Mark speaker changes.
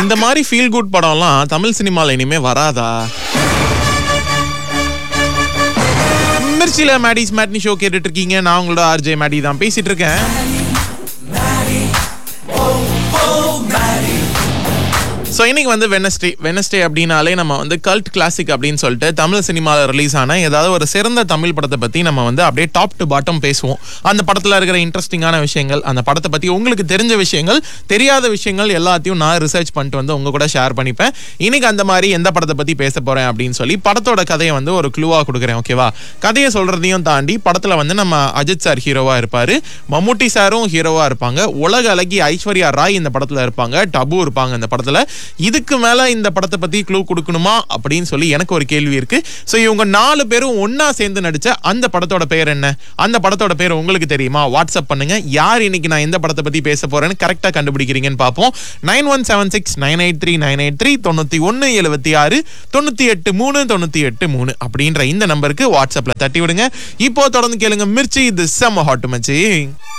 Speaker 1: இந்த மாதிரி feel good படம்லாம் தமிழ் சினிமால இனிமே வராதா மிர்ச்சில மேடிஸ் மேட்னி ஷோ கேட்டுட்டு இருக்கீங்க நான் உங்களோட ஆர்ஜே மேடி தான் பேசிட்டு இருக்கேன் ஸோ இன்னைக்கு வந்து வெனஸ்டே வெனஸ்டே அப்படின்னாலே நம்ம வந்து கல்ட் கிளாசிக் அப்படின்னு சொல்லிட்டு தமிழ் சினிமாவில் ரிலீஸ் ஆன ஏதாவது ஒரு சிறந்த தமிழ் படத்தை பற்றி நம்ம வந்து அப்படியே டாப் டு பாட்டம் பேசுவோம் அந்த படத்தில் இருக்கிற இன்ட்ரெஸ்டிங்கான விஷயங்கள் அந்த படத்தை பற்றி உங்களுக்கு தெரிஞ்ச விஷயங்கள் தெரியாத விஷயங்கள் எல்லாத்தையும் நான் ரிசர்ச் பண்ணிட்டு வந்து உங்க கூட ஷேர் பண்ணிப்பேன் இன்னைக்கு அந்த மாதிரி எந்த படத்தை பற்றி பேச போகிறேன் அப்படின்னு சொல்லி படத்தோட கதையை வந்து ஒரு க்ளூவாக கொடுக்குறேன் ஓகேவா கதையை சொல்கிறதையும் தாண்டி படத்தில் வந்து நம்ம அஜித் சார் ஹீரோவாக இருப்பார் மம்முட்டி சாரும் ஹீரோவாக இருப்பாங்க உலக அழகி ஐஸ்வர்யா ராய் இந்த படத்தில் இருப்பாங்க டபு இருப்பாங்க இந்த படத்தில் இதுக்கு மேலே இந்த படத்தை பற்றி க்ளூ கொடுக்கணுமா அப்படின்னு சொல்லி எனக்கு ஒரு கேள்வி இருக்கு ஸோ இவங்க நாலு பேரும் ஒண்ணா சேர்ந்து நடிச்ச அந்த படத்தோட பேர் என்ன அந்த படத்தோட பேர் உங்களுக்கு தெரியுமா வாட்ஸ்அப் பண்ணுங்க யார் இன்னைக்கு நான் எந்த படத்தை பற்றி பேச போறேன்னு கரெக்டாக கண்டுபிடிக்கிறீங்கன்னு பார்ப்போம் nine one seven six nine eight three nine eight three தொண்ணூற்றி ஒன்று எழுபத்தி ஆறு தொண்ணூற்றி எட்டு மூணு தொண்ணூற்றி எட்டு மூணு அப்படின்ற இந்த நம்பருக்கு வாட்ஸ்அப்பில் தட்டி விடுங்க இப்போ தொடர்ந்து கேளுங்க மிர்ச்சி இது செம்ம ஹாட் மச்சி